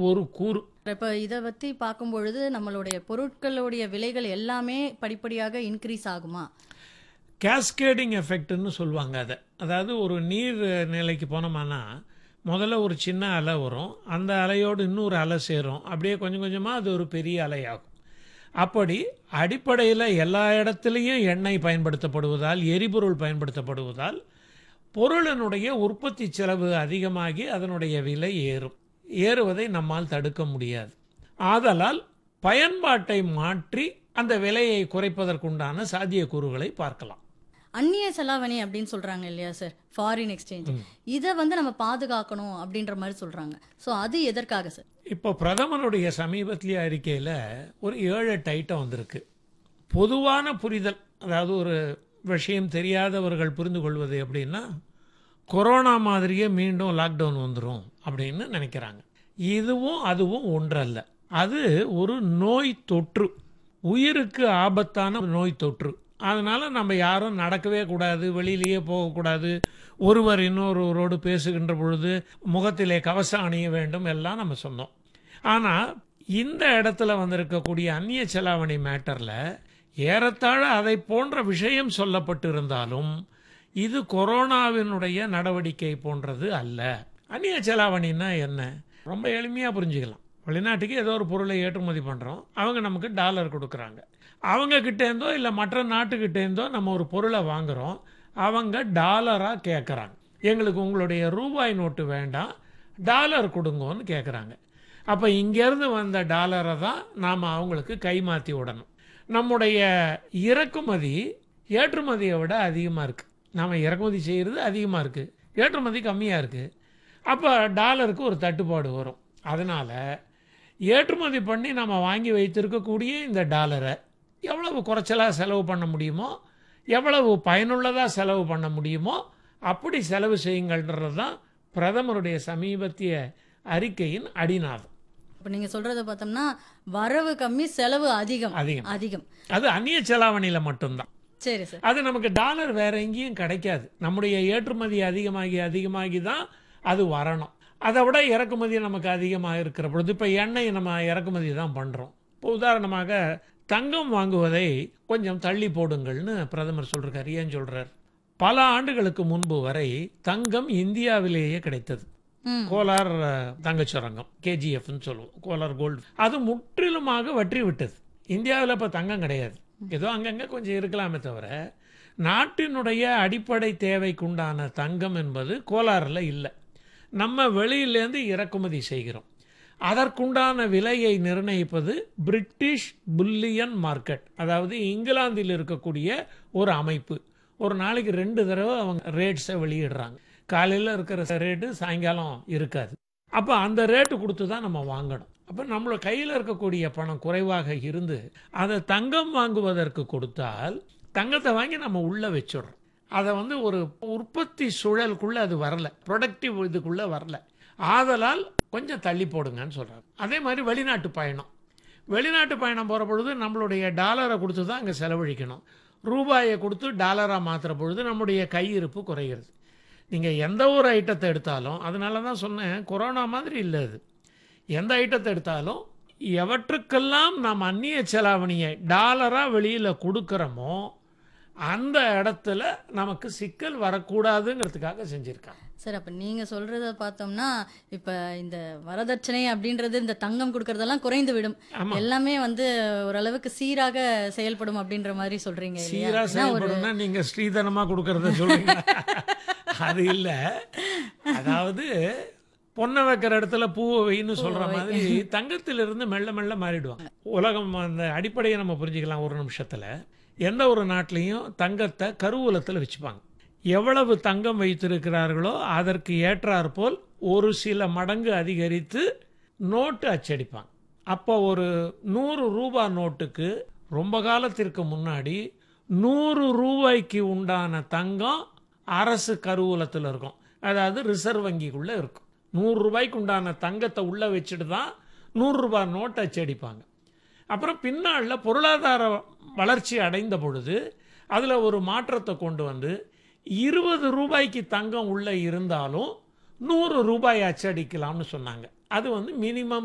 ஒரு கூறு இப்போ இதை பற்றி பார்க்கும் பொழுது நம்மளுடைய பொருட்களுடைய விலைகள் எல்லாமே படிப்படியாக இன்க்ரீஸ் ஆகுமா கேஸ்கேடிங் எஃபெக்ட்னு சொல்லுவாங்க அதை அதாவது ஒரு நீர் நிலைக்கு போனோம்னா முதல்ல ஒரு சின்ன அலை வரும் அந்த அலையோடு இன்னொரு அலை சேரும் அப்படியே கொஞ்சம் கொஞ்சமாக அது ஒரு பெரிய அலையாகும் அப்படி அடிப்படையில் எல்லா இடத்துலையும் எண்ணெய் பயன்படுத்தப்படுவதால் எரிபொருள் பயன்படுத்தப்படுவதால் பொருளினுடைய உற்பத்தி செலவு அதிகமாகி அதனுடைய விலை ஏறும் ஏறுவதை நம்மால் தடுக்க முடியாது ஆதலால் பயன்பாட்டை மாற்றி அந்த விலையை குறைப்பதற்குண்டான சாத்தியக்கூறுகளை பார்க்கலாம் அந்நிய செலாவணி அப்படின்னு சொல்றாங்க இல்லையா சார் ஃபாரின் எக்ஸ்சேஞ்ச் இதை வந்து நம்ம பாதுகாக்கணும் அப்படின்ற மாதிரி சொல்றாங்க ஸோ அது எதற்காக சார் இப்போ பிரதமருடைய சமீபத்திய அறிக்கையில் ஒரு ஏழு எட்டு ஐட்டம் வந்திருக்கு பொதுவான புரிதல் அதாவது ஒரு விஷயம் தெரியாதவர்கள் புரிந்து கொள்வது எப்படின்னா கொரோனா மாதிரியே மீண்டும் லாக்டவுன் வந்துடும் அப்படின்னு நினைக்கிறாங்க இதுவும் அதுவும் ஒன்றல்ல அது ஒரு நோய் தொற்று உயிருக்கு ஆபத்தான நோய் தொற்று அதனால நம்ம யாரும் நடக்கவே கூடாது வெளியிலேயே போகக்கூடாது ஒருவர் இன்னொருவரோடு பேசுகின்ற பொழுது முகத்திலே கவசம் அணிய வேண்டும் எல்லாம் நம்ம சொன்னோம் ஆனால் இந்த இடத்துல வந்திருக்கக்கூடிய அந்நிய செலாவணி மேட்டரில் ஏறத்தாழ அதை போன்ற விஷயம் சொல்லப்பட்டிருந்தாலும் இது கொரோனாவினுடைய நடவடிக்கை போன்றது அல்ல அந்நிய செலாவணின்னா என்ன ரொம்ப எளிமையாக புரிஞ்சுக்கலாம் வெளிநாட்டுக்கு ஏதோ ஒரு பொருளை ஏற்றுமதி பண்ணுறோம் அவங்க நமக்கு டாலர் கொடுக்குறாங்க அவங்க கிட்டேருந்தோ இல்லை மற்ற நாட்டுக்கிட்டேருந்தோ நம்ம ஒரு பொருளை வாங்குகிறோம் அவங்க டாலராக கேட்குறாங்க எங்களுக்கு உங்களுடைய ரூபாய் நோட்டு வேண்டாம் டாலர் கொடுங்கன்னு கேட்குறாங்க அப்போ இங்கேருந்து வந்த டாலரை தான் நாம் அவங்களுக்கு கை மாற்றி விடணும் நம்முடைய இறக்குமதி ஏற்றுமதியை விட அதிகமாக இருக்குது நாம் இறக்குமதி செய்கிறது அதிகமாக இருக்குது ஏற்றுமதி கம்மியாக இருக்குது அப்போ டாலருக்கு ஒரு தட்டுப்பாடு வரும் அதனால் ஏற்றுமதி பண்ணி நம்ம வாங்கி வைத்திருக்கக்கூடிய இந்த டாலரை எவ்வளவு குறைச்சலாக செலவு பண்ண முடியுமோ எவ்வளவு பயனுள்ளதாக செலவு பண்ண முடியுமோ அப்படி செலவு செய்யுங்கள்ன்றது தான் பிரதமருடைய சமீபத்திய அறிக்கையின் அடிநாதம் இப்போ நீங்க சொல்றத பார்த்தோம்னா வரவு கம்மி செலவு அதிகம் அதிகம் அதிகம் அது அந்நிய செலாவணியில் மட்டும்தான் சரி சார் அது நமக்கு டாலர் வேற எங்கேயும் கிடைக்காது நம்முடைய ஏற்றுமதி அதிகமாகி அதிகமாகி தான் அது வரணும் அதை விட இறக்குமதி நமக்கு அதிகமாக இருக்கிற பொழுது இப்போ எண்ணெய் நம்ம இறக்குமதி தான் பண்ணுறோம் இப்போ உதாரணமாக தங்கம் வாங்குவதை கொஞ்சம் தள்ளி போடுங்கள்னு பிரதமர் சொல்றாரு ஏன் சொல்றார் பல ஆண்டுகளுக்கு முன்பு வரை தங்கம் இந்தியாவிலேயே கிடைத்தது ம் கோலார் அஹ், தங்கச் சுரங்கம் கேஜிஎஃப்னு சொல்லுவோம் கோலார் கோல்டு அது முற்றிலுமாக வற்றி விட்டது இந்தியாவில் இப்போ தங்கம் கிடையாது ஏதோ அங்கங்கே கொஞ்சம் இருக்கலாமே தவிர நாட்டினுடைய அடிப்படை தேவைக்குண்டான தங்கம் என்பது கோலாரில் இல்லை நம்ம வெளியிலேருந்து இறக்குமதி செய்கிறோம் அதற்குண்டான விலையை நிர்ணயிப்பது பிரிட்டிஷ் புல்லியன் மார்க்கெட் அதாவது இங்கிலாந்தில் இருக்கக்கூடிய ஒரு அமைப்பு ஒரு நாளைக்கு ரெண்டு தடவை அவங்க ரேட்ஸை வெளியிடுறாங்க காலையில் இருக்கிற ரேட்டு சாயங்காலம் இருக்காது அப்போ அந்த ரேட்டு கொடுத்து தான் நம்ம வாங்கணும் அப்போ நம்மளோட கையில் இருக்கக்கூடிய பணம் குறைவாக இருந்து அதை தங்கம் வாங்குவதற்கு கொடுத்தால் தங்கத்தை வாங்கி நம்ம உள்ளே வச்சிடுறோம் அதை வந்து ஒரு உற்பத்தி சூழலுக்குள்ளே அது வரல ப்ரொடக்டிவ் இதுக்குள்ளே வரல ஆதலால் கொஞ்சம் தள்ளி போடுங்கன்னு சொல்கிறாங்க அதே மாதிரி வெளிநாட்டு பயணம் வெளிநாட்டு பயணம் போகிற பொழுது நம்மளுடைய டாலரை கொடுத்து தான் அங்கே செலவழிக்கணும் ரூபாயை கொடுத்து டாலராக மாற்றுற பொழுது நம்முடைய கையிருப்பு குறைகிறது நீங்கள் எந்த ஒரு ஐட்டத்தை எடுத்தாலும் அதனால தான் சொன்னேன் கொரோனா மாதிரி இல்லை அது எந்த ஐட்டத்தை எடுத்தாலும் எவற்றுக்கெல்லாம் நாம் அந்நிய செலாவணியை டாலராக வெளியில் கொடுக்குறோமோ அந்த இடத்துல நமக்கு சிக்கல் வரக்கூடாதுங்கிறதுக்காக செஞ்சுருக்காங்க சார் அப்ப நீங்க சொல்றத பார்த்தோம்னா இப்ப இந்த வரதட்சணை அப்படின்றது இந்த தங்கம் கொடுக்கறதெல்லாம் குறைந்து விடும் ஆமா. எல்லாமே வந்து ஓரளவுக்கு சீராக செயல்படும் அப்படின்ற மாதிரி சொல்றீங்க இல்லையா? சீரா ஏன்னா ஒரு செயல்படும்னா நீங்க ஸ்ரீதனமா கொடுக்கறத சொல்றீங்க அது இல்ல அதாவது பொண்ணை வைக்கிற இடத்துல பூவை வைன்னு சொல்ற மாதிரி தங்கத்திலிருந்து மெல்ல மெல்ல மாறிடுவாங்க உலகம் அந்த அடிப்படையை நம்ம புரிஞ்சுக்கலாம் ஒரு நிமிஷத்துல எந்த ஒரு நாட்டிலையும் தங்கத்தை கருவூலத்தில் வச்சுப்பாங்க எவ்வளவு தங்கம் வைத்திருக்கிறார்களோ அதற்கு ஏற்றாற்போல் ஒரு சில மடங்கு அதிகரித்து நோட்டு அச்சடிப்பாங்க அப்போ ஒரு நூறு ரூபா நோட்டுக்கு ரொம்ப காலத்திற்கு முன்னாடி நூறு ரூபாய்க்கு உண்டான தங்கம் அரசு கருவூலத்தில் இருக்கும் அதாவது ரிசர்வ் வங்கிக்குள்ளே இருக்கும் நூறு ரூபாய்க்கு உண்டான தங்கத்தை உள்ளே வச்சுட்டு தான் நூறு ரூபாய் நோட்டை அச்சடிப்பாங்க அப்புறம் பின்னாளில் பொருளாதார வளர்ச்சி அடைந்த பொழுது அதில் ஒரு மாற்றத்தை கொண்டு வந்து இருபது ரூபாய்க்கு தங்கம் உள்ளே இருந்தாலும் நூறு ரூபாய் அச்சடிக்கலாம்னு சொன்னாங்க அது வந்து மினிமம்